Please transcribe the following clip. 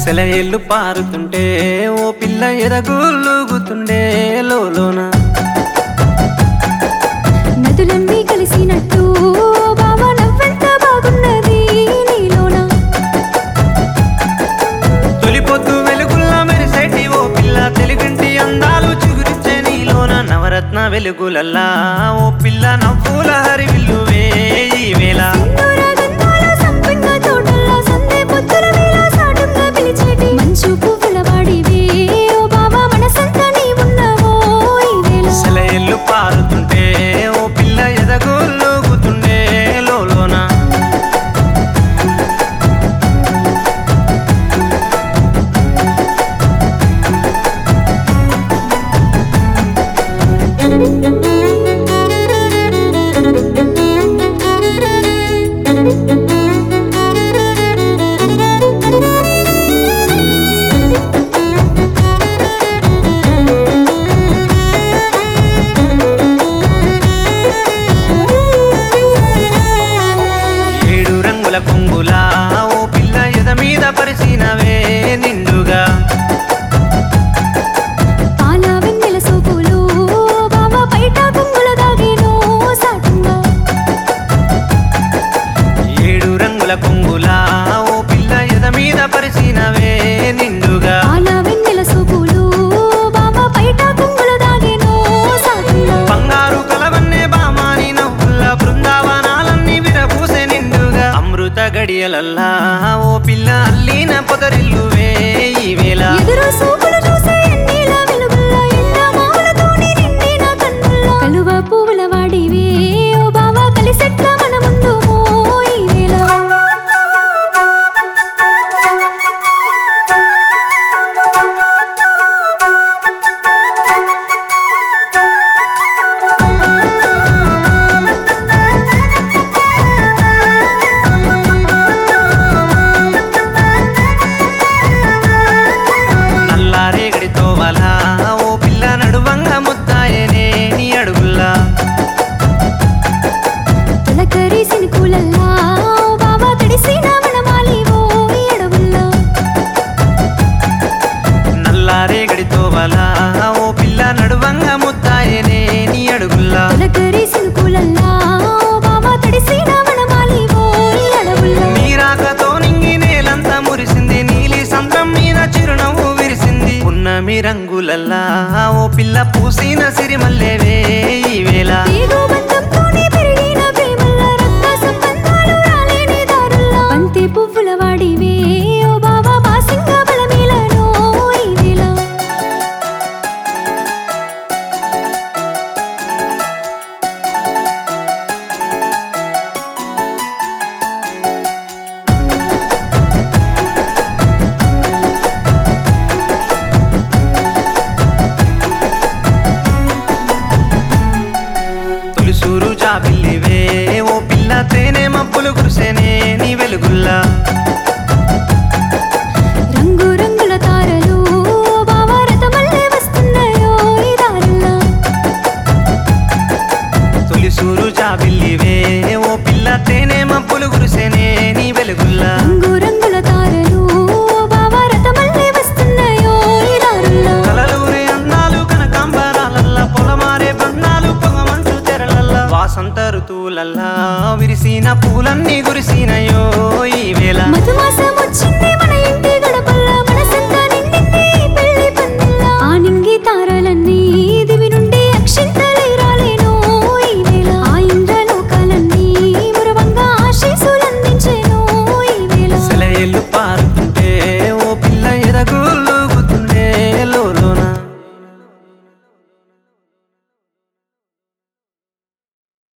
సెలయేళ్ళు పారుతుంటే ఓ పిల్ల ఎదగులుగుతుండే లోలోన నదులన్నీ కలిసినట్టు బావ నవ్వెంత బాగున్నది నీలోన తొలిపొద్దు వెలుగుల్లా మెరిసేటి ఓ పిల్ల తెలుగింటి అందాలు చిగురిచ్చే నీలోన నవరత్న వెలుగులల్లా ఓ పిల్ల నవ్వుల హరివిల్లువే ఈ వేళ సింధూర గంధాల సంపెంగ తోటల్లో సందే పొత్తుల వేళ సాటుగా పిలిచేటి మంచు పువ్వుల వాడివే ఓ బావ మనసంతా నీవున్నావో ఈ వేళ సెలయేళ్ళు పారుతుంటే ఓ పిల్ల ఎదగులుగుతుండే లోలోన ఏడు రంగుల కొంగులా ఓ పిల్ల ఎద మీద పరిసినవే నిండుగా పాల వెన్నెల సోపులు బావ బయట కొంగుల దాగేను సాటుగా ఏడు రంగుల కొంగులా ఓ పిల్ల ఎద మీద పరిసినవే నిండుగా పాల వెన్నెల సోపులు బావ బయట కొంగుల దాగేను సాటుగా బంగారు కలవన్నే బామాని నవ్వుల బృందావనాలన్నీ విరబూసే నిండుగా అమృత గడియలల్లా ఓ పిల్ల అల్లిన పొదరిల్లువే ఈ వేళ ఎదురు సూపులు చూసే ఎన్నీల వెలుగుల్లో ఎండ మావులతోని నిండిన కన్నుల్లో కలువ పువ్వుల వాడివే ఓ బావ కలిసెట్ల మన ముందు ఈ వేళ నల్లారేగడితో వలా ఓ పిల్ల నడువంగ ముద్దాయనే నీ అడుగుల్లా తొలకరి సినుకులల్లా ఓ బావ తడిసిన వనమాలివో ఈ అడవుల్లో నల్లారేగడితో వలా ఓ పిల్ల నడువంగ ముద్దాయనే నీ అడుగుల్లా తొలకరి సినుకులల్లా ఓ బావ తడిసిన వనమాలివో ఈ అడవుల్లో నీరాకతో నింగి నేలంతా మురిసింది నీలి సంద్రం మీద చిరునవ్వు విరిసింది ఉన్నమి రంగులల్లా ఓ పిల్ల పూసిన సిరిమల్లేవే ఈ వేళ పేగు బంధంతోనే పెరిగిన ప్రేమల్ల రక్త సంబంధాలు రాలేని దారుల్లో బంతి పువ్వుల వాడివే ఓ బావా బాసింగ బలమేలను ఈ వేళ తొలిసూరు జాబిల్లివే ఓ పిల్ల తేనె మబ్బులు కురిసేనే నీ వెలుగుల్లా రంగు రంగుల తారలు ఓ బావా రథమల్లే వస్తున్నాయో ఈ దారుల్లో తొలిసూరు జాబిల్లివే ఓ పిల్ల తేనె మబ్బులు కురిసేనే నీ వెలుగుల్లా రంగు రంగుల తారలు ఓ బావా రథమల్లే వస్తున్నాయో ఈ దారుల్లో కలలూరే అందాలు కనకాంబరాలల్లా పొలమారే బంధాలు పొగమంచు తెరలల్లా వాసంత ఋతువులల్లా విరిసిన పూలన్నీ కురిసినయో ఈ వేళ మధుమాసం వచ్చిందే